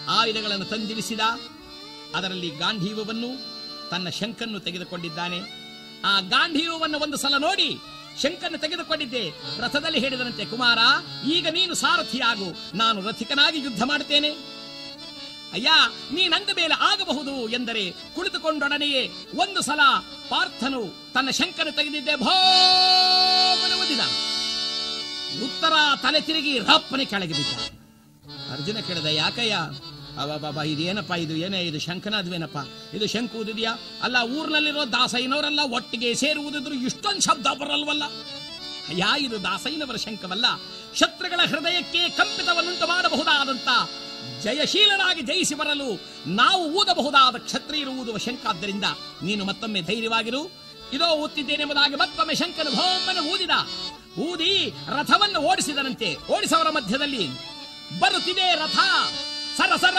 ಆಯುಧಗಳನ್ನು ತಂದಿರಿಸಿದ ಅದರಲ್ಲಿ ಗಾಂಧೀವವನ್ನು ತನ್ನ ಶಂಕನ್ನು ತೆಗೆದುಕೊಂಡಿದ್ದಾನೆ ಆ ಗಾಂಧೀವವನ್ನು ಒಂದು ಸಲ ನೋಡಿ ಶಂಕನ್ನು ತೆಗೆದುಕೊಂಡಿದ್ದೆ ರಥದಲ್ಲಿ ಹೇಳಿದರಂತೆ ಕುಮಾರ ಈಗ ನೀನು ಸಾರಥಿಯಾಗು ನಾನು ರಥಿಕನಾಗಿ ಯುದ್ಧ ಮಾಡುತ್ತೇನೆ ಅಯ್ಯ ನೀನಂದ ಮೇಲೆ ಆಗಬಹುದು ಎಂದರೆ ಕುಳಿತುಕೊಂಡೊಡನೆಯೇ ಒಂದು ಸಲ ಪಾರ್ಥನು ತನ್ನ ಶಂಕನು ತೆಗೆದಿದ್ದೆ ಭೋಮನು ಒದ್ದಿದ ಉತ್ತರ ತಲೆ ತಿರುಗಿ ರಪ್ಪನೆ ಕೆಳಗೆ ಬಿದ್ದ ಅರ್ಜುನ ಕೇಳಿದ ಯಾಕಯ್ಯ ಅವ ಇದೇನಪ್ಪ ಇದು ಏನೇ ಇದು ಶಂಕನಾದ್ವೇನಪ್ಪ ಇದು ಶಂಕು ಊದಿದ್ಯಾ ಅಲ್ಲ ಊರ್ನಲ್ಲಿರೋ ದಾಸಯ್ಯನವರೆಲ್ಲ ಒಟ್ಟಿಗೆ ಸೇರುವುದಿದ್ರು ಇಷ್ಟೊಂದು ಶಬ್ದ ಬರಲ್ವಲ್ಲ ಅಯ್ಯ ಇದು ದಾಸಯ್ಯನವರ ಶಂಕವಲ್ಲ ಶತ್ರುಗಳ ಹೃದಯಕ್ಕೆ ಕಂಪಿತವನ್ನುಂಟು ಮಾಡಬಹುದಾದಂತ ಜಯಶೀಲನಾಗಿ ಜಯಿಸಿ ಬರಲು ನಾವು ಊದಬಹುದಾದ ಕ್ಷತ್ರಿಯರು ಊದುವ ಶಂಕಾದ್ದರಿಂದ ನೀನು ಮತ್ತೊಮ್ಮೆ ಧೈರ್ಯವಾಗಿರು ಇದೋ ಊತ್ತಿದ್ದೇನೆಂಬುದಾಗಿ ಮತ್ತೊಮ್ಮೆ ಶಂಕನು ಭೋಮನ ಊದಿದ ಊದಿ ರಥವನ್ನು ಓಡಿಸಿದನಂತೆ ಓಡಿಸವರ ಮಧ್ಯದಲ್ಲಿ ಬರುತ್ತಿದೆ ರಥ ಸರ ಸರ